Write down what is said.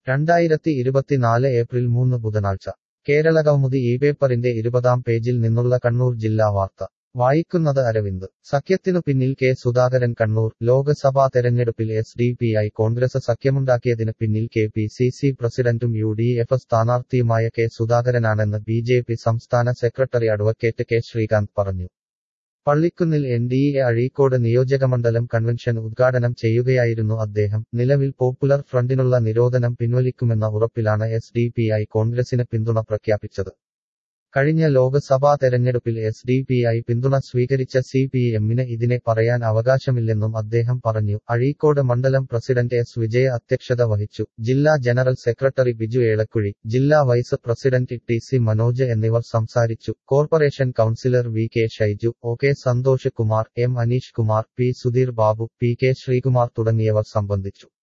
രണ്ടായിരത്തി ഇരുപത്തിനാല് ഏപ്രിൽ മൂന്ന് ബുധനാഴ്ച കേരളകൗമുദി ഈ പേപ്പറിന്റെ ഇരുപതാം പേജിൽ നിന്നുള്ള കണ്ണൂർ ജില്ലാ വാർത്ത വായിക്കുന്നത് അരവിന്ദ് സഖ്യത്തിനു പിന്നിൽ കെ സുധാകരൻ കണ്ണൂർ ലോക്സഭാ തെരഞ്ഞെടുപ്പിൽ S D P I Congress സഖ്യമുണ്ടാക്കിയതിന് പിന്നിൽ കെ പി സി സി പ്രസിഡന്റും യു ഡി എഫ് സ്ഥാനാർത്ഥിയുമായ കെ സുധാകരനാണെന്ന് ബി ജെ പി സംസ്ഥാന സെക്രട്ടറി അഡ്വക്കേറ്റ് കെ ശ്രീകാന്ത് പറഞ്ഞു പള്ളിക്കുന്നിൽ എൻ ഡി എ അഴീക്കോട് നിയോജകമണ്ഡലം കൺവെൻഷൻ ഉദ്ഘാടനം ചെയ്യുകയായിരുന്നു അദ്ദേഹം നിലവിൽ പോപ്പുലർ ഫ്രണ്ടിനുള്ള നിരോധനം പിൻവലിക്കുമെന്ന ഉറപ്പിലാണ് എസ് ഡി പി ഐ കോൺഗ്രസിന് പിന്തുണ പ്രഖ്യാപിച്ചത് കഴിഞ്ഞ ലോക്സഭാ തെരഞ്ഞെടുപ്പിൽ എസ് ഡി പി ഐ പിന്തുണ സ്വീകരിച്ച സി പി എമ്മിന് ഇതിനെ പറയാൻ അവകാശമില്ലെന്നും അദ്ദേഹം പറഞ്ഞു അഴീക്കോട് മണ്ഡലം പ്രസിഡന്റ് എസ് വിജയ അധ്യക്ഷത വഹിച്ചു ജില്ലാ ജനറൽ സെക്രട്ടറി ബിജു ഏളക്കുഴി ജില്ലാ vice president T C Manoj എന്നിവർ സംസാരിച്ചു corporation councillor V K Shaiju O K Santhosh Kumar M Aneesh Kumar P Sudheer Babu P K Sreekumar തുടങ്ങിയവർ സംബന്ധിച്ചു